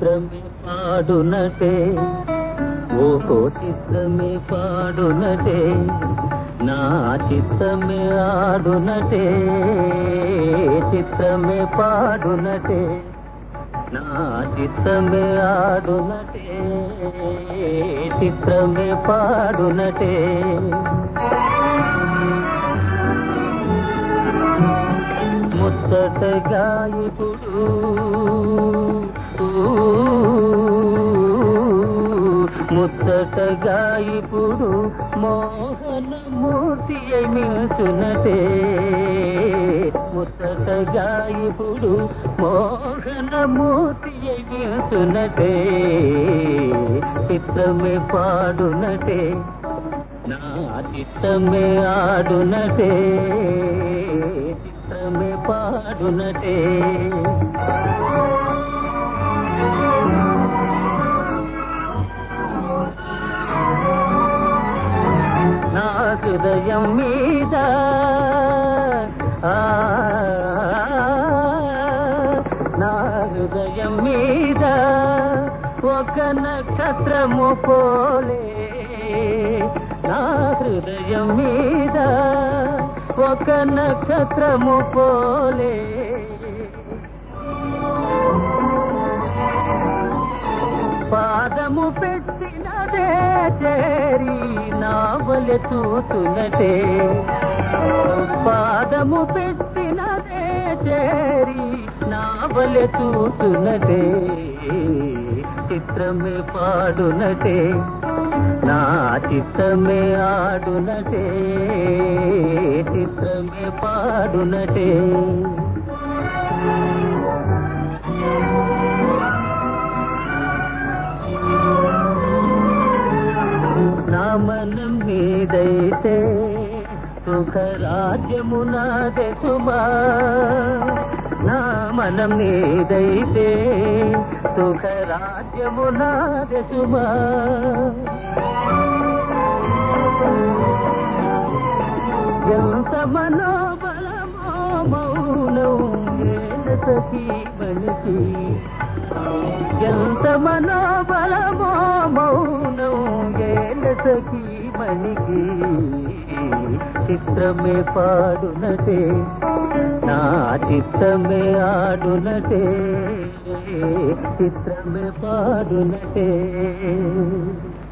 చిత్రమే పాడునటే ఓహో చిత్రమే పాడునటే నా చిత్తమే ఆడునటే చిత్రమే పాడునటే నా చిత్తమే ఆడునటే చిత్రమే పాడునటే ముచ్చటగా ఇప్పుడు ముచ్చటగా ఇప్పుడు మోహన మూర్తి మిల్చునటే ముచ్చటగా ఇప్పుడు మోహన మూర్తి మిల్చునటే చిత్రమే పాడునటే నా చిత్తమే ఆడునటే చిత్రమే పాడునటే నా హృదయం మీద ఆ, నా హృదయం మీద ఒక నక్షత్రము పోలే నా హృదయం మీద ఒక నక్షత్రము పోలే పాదము పెట్టినదే చేరి నావల చూతున్నటే పాదము పెట్టినదే చేరి నావల చూతున్నటే చిత్రమే పాడునటే నా చిత్తమే ఆడునటే చిత్రమే పాడునటే నా మనం మీదైతే సుఖరాజ్యము నాదే సుమా నా మనం మీదైతే సుఖరాజ్యము నాదే సుమా ఎంత మనోబలమో మౌనం ఏల సఖీ మనిషి ఎంత మనోబలమో మౌనం ఏల సఖీ మణికి చిత్రమే పాడునటే నా చిత్తమే ఆడునటే చిత్రమే పాడునటే